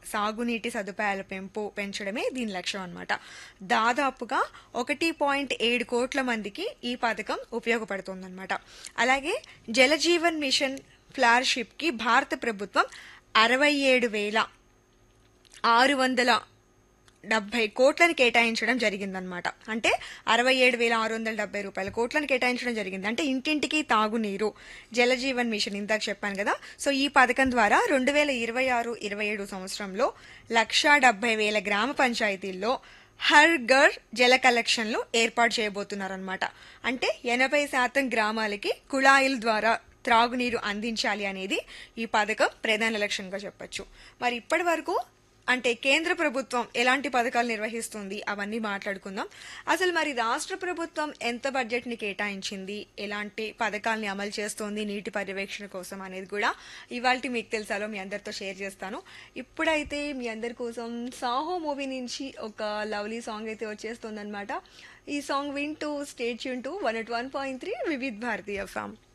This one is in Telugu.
సాగునీటి సదుపాయాల పెంపు పెంచడమే దీని లక్ష్యం అన్నమాట దాదాపుగా ఒకటి పాయింట్ ఏడు కోట్ల మందికి ఈ పథకం ఉపయోగపడుతుందన్నమాట అలాగే జలజీవన్ మిషన్ ఫ్లార్షిప్కి భారత ప్రభుత్వం అరవై ఏడు వేల ఆరు వందల డెబ్బై కోట్లను కేటాయించడం జరిగిందనమాట అంటే అరవై ఏడు వేల ఆరు వందల డెబ్బై రూపాయల కోట్లను కేటాయించడం జరిగింది అంటే ఇంటింటికి తాగునీరు జలజీవన్ మిషన్ ఇందాక చెప్పాను కదా సో ఈ పథకం ద్వారా రెండు వేల ఇరవై ఆరు ఇరవై ఏడు సంవత్సరంలో లక్షా డెబ్బై వేల గ్రామ పంచాయతీల్లో హర్ ఘర్ జల కలెక్షన్లు ఏర్పాటు చేయబోతున్నారనమాట అంటే ఎనభై శాతం గ్రామాలకి కుళాయిల ద్వారా త్రాగునీరు అందించాలి అనేది ఈ పథకం ప్రధాన లక్ష్యంగా చెప్పొచ్చు మరి ఇప్పటి వరకు అంటే కేంద్ర ప్రభుత్వం ఎలాంటి పథకాలు నిర్వహిస్తుంది అవన్నీ మాట్లాడుకుందాం అసలు మరి రాష్ట్ర ప్రభుత్వం ఎంత బడ్జెట్ని కేటాయించింది ఎలాంటి పథకాల్ని అమలు చేస్తోంది నీటి పర్యవేక్షణ కోసం అనేది కూడా ఇవాళ మీకు తెలుసాలో మీ అందరితో షేర్ చేస్తాను ఇప్పుడైతే మీ అందరి కోసం సాహో మూవీ నుంచి ఒక లవ్లీ సాంగ్ అయితే వచ్చేస్తుంది ఈ సాంగ్ వింటూ stay tuned to one at one point three Vividh Bharati form